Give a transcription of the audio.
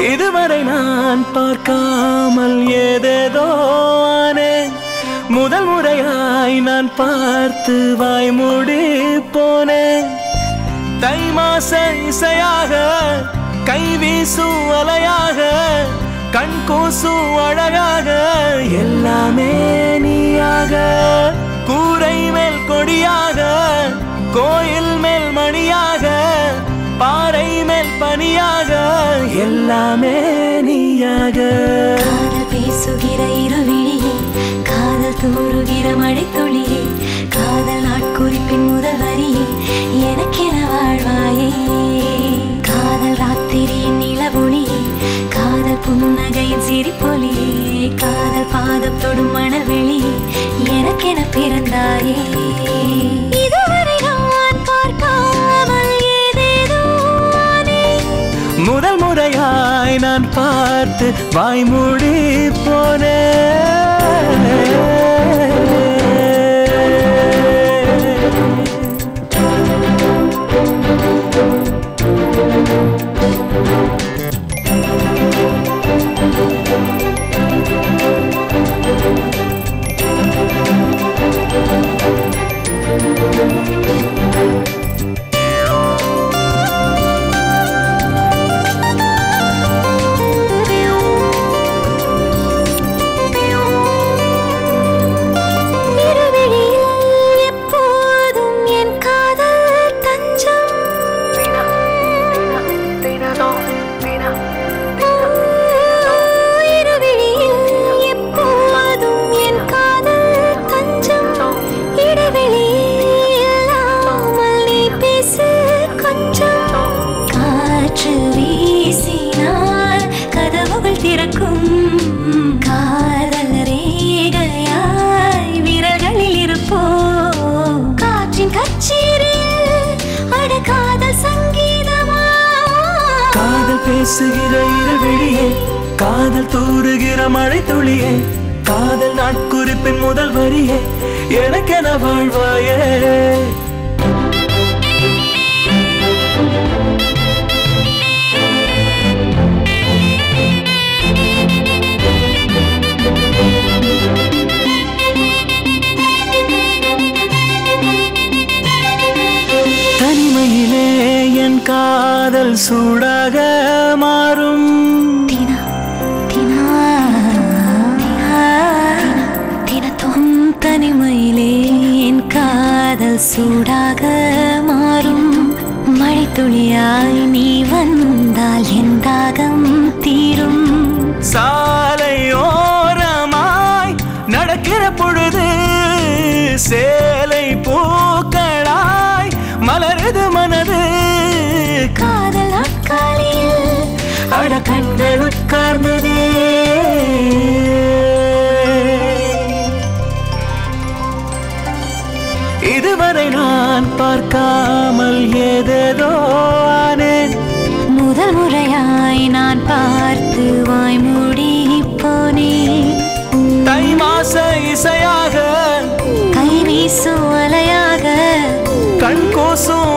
இதுவரை நான் பார்க்காமல் ஏதேதோ ஆனேன் முதல் முறையாய் நான் பார்த்து வாய்மூடி போனேன் தை மாச இசையாக கை வீசும் அலையாக கண் கூசும் அழகாக எல்லாமே நீயாக கூரை மேல் கொடியாக கோயில் மேல் மணியாக பாறை மேல் பனியாக எல்லாமே நீயாக காதல் பேசுகிற இருவிழியே காதல் தூறுகிற மழைத்துளியே காதல் நாட்குறிப்பின் முதல் வரியே எனக்கென வாழ்வாயே காதல் ராத்திரியின் நிலவொளியே காதல் புன்னகையின் சிரிப்பொலியே காதல் பாதம் தொடும் மணவெளியே எனக்கென பிறந்தாயே இதுவரை நான் பார்க்காமல் ஏதேதோ ஆனேன். முதல் முறையாய் நான் பார்த்து வாய்மூடி போனேன் இருவிழியில் எப்போதும் என் காதல் தஞ்சம் இருவிழியில் எப்போதும் என் காதல் தஞ்சம் இடைவெளி இல்லாமல் நீ பேசு கொஞ்சம் காற்று வீசினால் கதவுகள் திறக்கும் காதல் ரேகையாய் விரல்களில் இருப்போ காற்றின் கச்சேரியில் அடக்காத சங்கீதமா காதல் பேசுகிற இருவிழியே காதல் தூறுகிற மழை துளியே காதல் நாட்குறிப்பின் முதல் வரியே எனக்கென வாழ்வாயே தனிமையிலே என் காதல் சூடாக மாறும் தினா தினா தினா தினத்தும் தனிமையிலே என் காதல் சூடாக மாறும் மழை துளியாய் நீ வந்தால் என் தாகம் தீரும் சாலை ஓரமாய் நடக்கிற பொழுது சேலை பூக்களாய் மலருது மனது காதல் நாட்காலியில் அட கண்கள் உட்கார்ந்ததே இதுவரை நான் பார்க்காமல் ஏதேதோ ஆனேன் முதல் முறையாய் நான் பார்த்து வாய் மூடி போனேன் தை மாச இசையாக கை வீசும் அலையாக கண் கோசும்